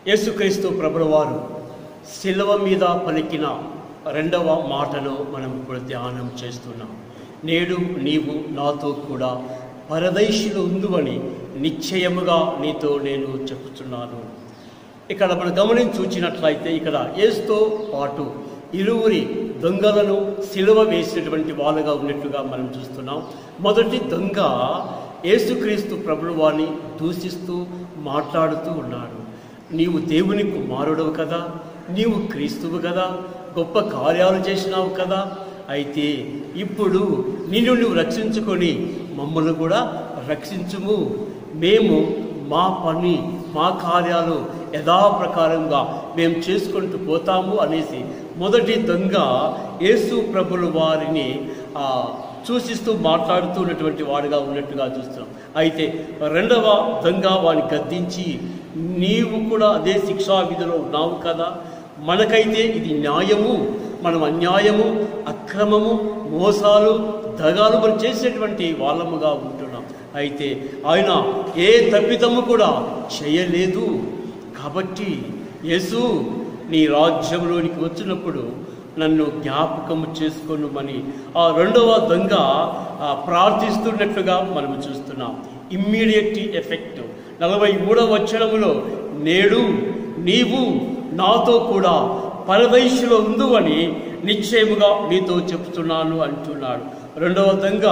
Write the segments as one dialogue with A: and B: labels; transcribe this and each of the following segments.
A: యేసుక్రీస్తు ప్రభుల వారు శిలువ మీద పలికిన రెండవ మాటను మనం ఇప్పుడు ధ్యానం చేస్తున్నాం నేడు నీవు నాతో కూడా పరదైశులు ఉందువని నిశ్చయముగా నీతో నేను చెప్పుచున్నాను ఇక్కడ మనం గమనించి చూచినట్లయితే ఇక్కడ యేసుతో పాటు ఇరువురి దొంగలను సిలువ వేసినటువంటి వాళ్ళుగా ఉన్నట్టుగా మనం చూస్తున్నాం మొదటి దొంగ యేసుక్రీస్తు ప్రభులు వారిని దూషిస్తూ మాట్లాడుతూ ఉన్నాడు నీవు దేవుని కుమారుడవు కదా నీవు క్రీస్తువు కదా గొప్ప కార్యాలు చేసినావు కదా అయితే ఇప్పుడు నిన్ను నువ్వు రక్షించుకొని మమ్మల్ని కూడా రక్షించుము మేము మా పని మా కార్యాలు యథాప్రకారంగా మేము చేసుకుంటూ పోతాము అనేసి మొదటి దొంగ యేసు ప్రభులు వారిని ఆ, సూచిస్తూ మాట్లాడుతూ ఉన్నటువంటి వాడుగా ఉన్నట్టుగా చూస్తున్నాం అయితే రెండవ దొంగ వాడిని గద్దించి నీవు కూడా అదే శిక్షా విధిలో ఉన్నావు కదా మనకైతే ఇది న్యాయము మనం అన్యాయము అక్రమము మోసాలు దగాలు మనం చేసేటువంటి వాళ్ళముగా ఉంటున్నాం అయితే ఆయన ఏ తప్పిదము కూడా చేయలేదు కాబట్టి యేసు నీ రాజ్యంలోనికి వచ్చినప్పుడు నన్ను జ్ఞాపకము చేసుకోనుమని ఆ రెండవ దొంగ ఆ, ప్రార్థిస్తున్నట్లుగా మనం చూస్తున్నాం ఇమ్మీడియట్ ఎఫెక్ట్ నలభై మూడవ వచనములో నేడు నీవు నాతో కూడా పరదైశులో ఉందువని నిశ్చయముగా నీతో చెప్తున్నాను అంటున్నాడు రెండవ దొంగ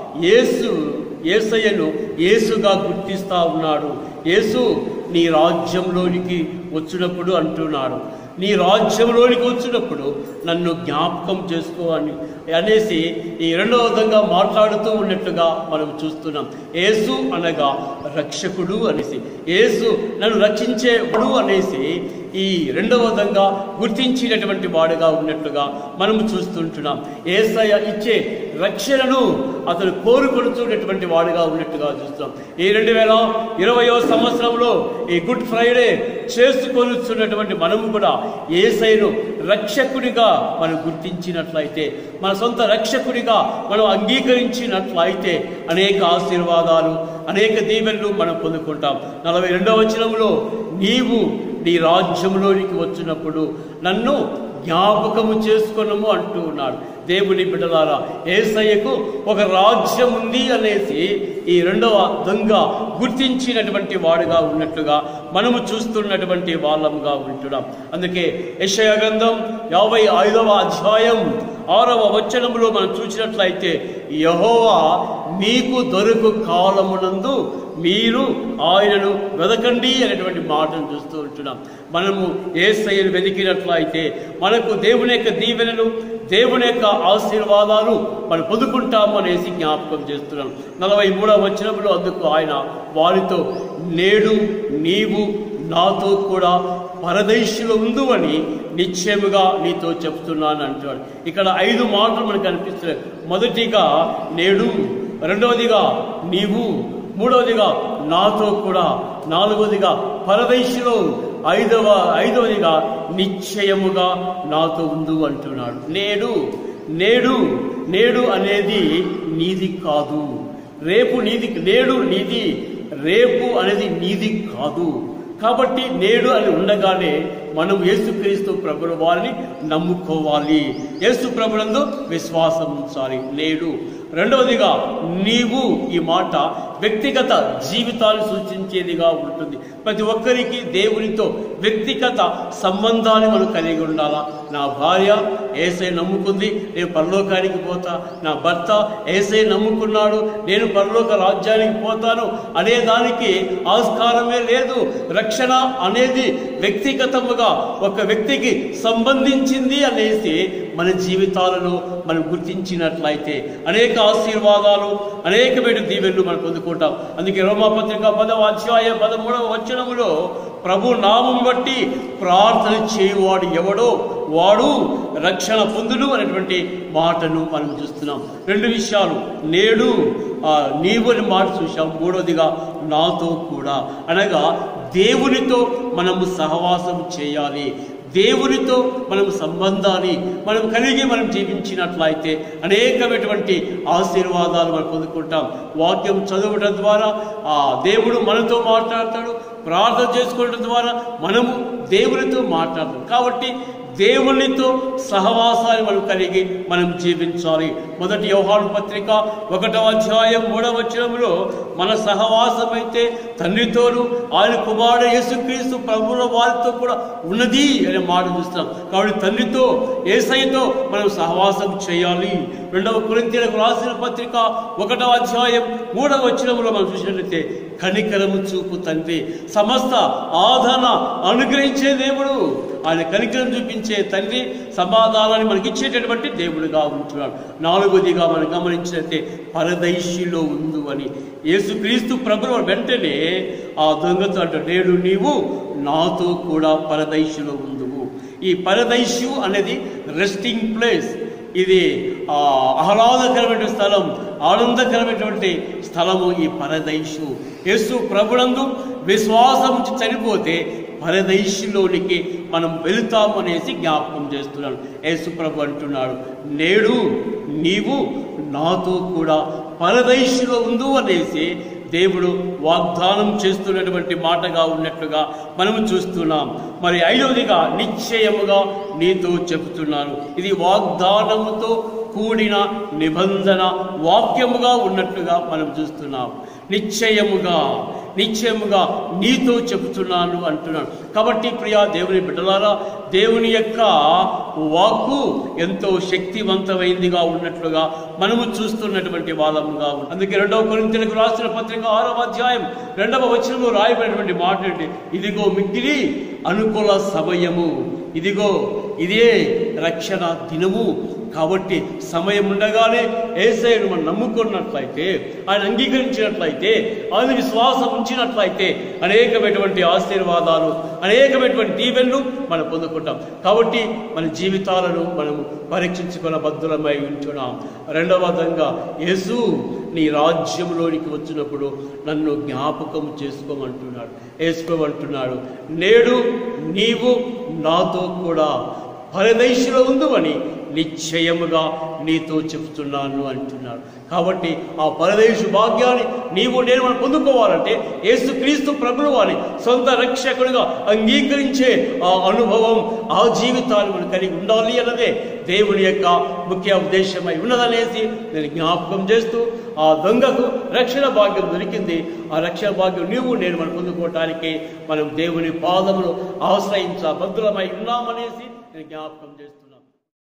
A: యేసు యేసయ్యను యేసుగా గుర్తిస్తా ఉన్నాడు యేసు నీ రాజ్యంలోనికి వచ్చినప్పుడు అంటున్నాడు నీ రాజ్యంలోనికి వచ్చినప్పుడు నన్ను జ్ఞాపకం చేసుకో అని అనేసి ఈ రెండవ విధంగా మాట్లాడుతూ ఉన్నట్టుగా మనం చూస్తున్నాం యేసు అనగా రక్షకుడు అనేసి యేసు నన్ను రక్షించేవాడు అనేసి ఈ రెండవ విధంగా గుర్తించినటువంటి వాడుగా ఉన్నట్టుగా మనం చూస్తుంటున్నాం ఏసయ్య ఇచ్చే రక్షణను అతను కోరుకొడుతున్నటువంటి వాడుగా ఉన్నట్టుగా చూస్తున్నాం ఈ రెండు వేల ఇరవయో సంవత్సరంలో ఈ గుడ్ ఫ్రైడే చేసుకొనిస్తున్నటువంటి మనము కూడా ఏసైను రక్షకుడిగా మనం గుర్తించినట్లయితే మన సొంత రక్షకుడిగా మనం అంగీకరించినట్లయితే అనేక ఆశీర్వాదాలు అనేక దీవెనలు మనం పొందుకుంటాం నలభై రెండవ వచనంలో నీవు నీ రాజ్యంలోనికి వచ్చినప్పుడు నన్ను జ్ఞాపకము చేసుకొనము అంటూ ఉన్నాడు దేవుని బిడ్డలారా ఏసయ్యకు ఒక రాజ్యం ఉంది అనేసి ఈ రెండవ దొంగ గుర్తించినటువంటి వాడుగా ఉన్నట్లుగా మనము చూస్తున్నటువంటి వాళ్ళంగా ఉంటున్నాం అందుకే యెషయా గ్రంథం యాభై ఐదవ అధ్యాయం ఆరవ వచనములో మనం చూసినట్లయితే యహోవా మీకు దొరుకు కాలమునందు మీరు ఆయనను వెదకండి అనేటువంటి మాటను చూస్తూ ఉంటున్నాం మనము ఏసయ్యను వెతికినట్లయితే మనకు దేవుని యొక్క దీవెనలు దేవుని యొక్క ఆశీర్వాదాలు మనం పొందుకుంటాము అనేసి జ్ఞాపకం చేస్తున్నాం నలభై మూడవ వచనంలో అందుకు ఆయన వారితో నేడు నీవు నాతో కూడా పరదేశులు ఉందువని నిశ్చయముగా నీతో చెప్తున్నాను అంటాడు ఇక్కడ ఐదు మాటలు మనకు కనిపిస్తున్నాయి మొదటిగా నేడు రెండవదిగా నీవు మూడవదిగా నాతో కూడా నాలుగవదిగా పరదేశులో ఐదవ ఐదవదిగా నిశ్చయముగా నాతో ఉండు అంటున్నాడు నేడు నేడు నేడు అనేది నీది కాదు రేపు నీది నేడు నీది రేపు అనేది నీది కాదు కాబట్టి నేడు అని ఉండగానే మనం యేసుక్రీస్తు ప్రభుల వారిని నమ్ముకోవాలి యేసు ప్రభులందు విశ్వాసం ఉంచాలి నేడు రెండవదిగా నీవు ఈ మాట వ్యక్తిగత జీవితాన్ని సూచించేదిగా ఉంటుంది ప్రతి ఒక్కరికి దేవునితో వ్యక్తిగత సంబంధాన్ని మనం కలిగి ఉండాలా నా భార్య ఏసై నమ్ముకుంది నేను పరలోకానికి పోతా నా భర్త ఏసై నమ్ముకున్నాడు నేను పరలోక రాజ్యానికి పోతాను అనే దానికి ఆస్కారమే లేదు రక్షణ అనేది వ్యక్తిగతముగా ఒక వ్యక్తికి సంబంధించింది అనేసి మన జీవితాలలో మనం గుర్తించినట్లయితే అనేక ఆశీర్వాదాలు అనేకమైన దీవెనలు మనం పొందుకుంటాం అందుకే రోమాపత్రిక పదవ అధ్యాయ పదమూడవ వచనములో ప్రభు నామం బట్టి ప్రార్థన చేయువాడు ఎవడో వాడు రక్షణ పొందుడు అనేటువంటి మాటను మనం చూస్తున్నాం రెండు విషయాలు నేడు ఆ, నీవు అని మాట చూసాం మూడవదిగా నాతో కూడా అనగా దేవునితో మనము సహవాసం చేయాలి దేవునితో మనం సంబంధాన్ని మనం కలిగి మనం జీవించినట్లయితే అనేకమైనటువంటి ఆశీర్వాదాలు మనం పొందుకుంటాం వాక్యం చదవడం ద్వారా ఆ దేవుడు మనతో మాట్లాడతాడు ప్రార్థన చేసుకోవడం ద్వారా మనము దేవునితో మాట్లాడతాం కాబట్టి దేవునితో సహవాసాన్ని మనం కలిగి మనం జీవించాలి మొదటి యోహాను పత్రిక ఒకటవ అధ్యాయం మూడవ వచనంలో మన సహవాసం అయితే తండ్రితోనూ ఆయన కుమారుడు యేసుక్రీస్తు ప్రభుల వారితో కూడా ఉన్నది అనే మాట చూస్తాం కాబట్టి తండ్రితో ఏసైతో మనం సహవాసం చేయాలి రెండవ కొరింతీలకు రాసిన పత్రిక ఒకటవ అధ్యాయం మూడవ వచనంలో మనం చూసినట్లయితే కనికరము చూపు తండ్రి సమస్త ఆదరణ అనుగ్రహించే దేవుడు ఆయన కనికరం చూపించే తండ్రి సమాధానాన్ని మనకి ఇచ్చేటటువంటి దేవుడుగా ఉంటున్నాడు నాలుగోదిగా మనం గమనించినట్టే పరదైశిలో ఉందు అని యేసుక్రీస్తు ప్రభువు వెంటనే ఆ దొంగతో అంటాడు నేడు నీవు నాతో కూడా పరదైశిలో ఉందువు ఈ పరదైశు అనేది రెస్టింగ్ ప్లేస్ ఇది ఆ, ఆహ్లాదకరమైన స్థలం ఆనందకరమైనటువంటి స్థలము ఈ పరదైశు యేసు ప్రభునందు విశ్వాసం ఉంచి చనిపోతే పరదైశులోనికి మనం వెళుతాము అనేసి జ్ఞాపకం చేస్తున్నాడు యేసు ప్రభు అంటున్నాడు నేడు నీవు నాతో కూడా పరదైశులో ఉందు అనేసి దేవుడు వాగ్దానం చేస్తున్నటువంటి మాటగా ఉన్నట్లుగా మనము చూస్తున్నాం మరి ఐదవదిగా నిశ్చయముగా నీతో చెబుతున్నాను ఇది వాగ్దానముతో కూడిన నిబంధన వాక్యముగా ఉన్నట్లుగా మనం చూస్తున్నాం నిశ్చయముగా నిశ్చయముగా నీతో చెబుతున్నాను అంటున్నాడు కాబట్టి ప్రియా దేవుని బిడ్డలారా దేవుని యొక్క వాక్కు ఎంతో శక్తివంతమైందిగా ఉన్నట్లుగా మనము చూస్తున్నటువంటి వాళ్ళముగా ఉంది అందుకే రెండవ కొరింతలకు రాసిన పత్రిక ఆరవ అధ్యాయం రెండవ వచనంలో రాయబడినటువంటి మాట ఏంటి ఇదిగో మిక్కిలి అనుకూల సమయము ఇదిగో ఇదే రక్షణ దినము కాబట్టి సమయం ఉండగానే ఏసైను మనం నమ్ముకున్నట్లయితే ఆయన అంగీకరించినట్లయితే ఆయన విశ్వాసం ఉంచినట్లయితే అనేకమైనటువంటి ఆశీర్వాదాలు అనేకమైనటువంటి దీవెనలు మనం పొందుకుంటాం కాబట్టి మన జీవితాలను మనము పరీక్షించుకున్న బద్దులమై ఉంటున్నాం రెండవదంగా యేసు నీ రాజ్యంలోనికి వచ్చినప్పుడు నన్ను జ్ఞాపకం చేసుకోమంటున్నాడు వేసుకోమంటున్నాడు నేడు నీవు నాతో కూడా పరదేశంలో ఉందని నిశ్చయముగా నీతో చెప్తున్నాను అంటున్నాడు కాబట్టి ఆ పరదేశు భాగ్యాన్ని నీవు నేను మనం పొందుకోవాలంటే యేసుక్రీస్తు ప్రభువు వారి సొంత రక్షకుడిగా అంగీకరించే ఆ అనుభవం ఆ జీవితాన్ని మనం కలిగి ఉండాలి అన్నదే దేవుని యొక్క ముఖ్య ఉద్దేశమై ఉన్నదనేసి నేను జ్ఞాపకం చేస్తూ ఆ దొంగకు రక్షణ భాగ్యం దొరికింది ఆ రక్షణ భాగ్యం నీవు నేను మనం పొందుకోవటానికి మనం దేవుని పాదములు ఆశ్రయించ బద్దులమై ఉన్నామనేసి నేను జ్ఞాపకం చేస్తున్నాను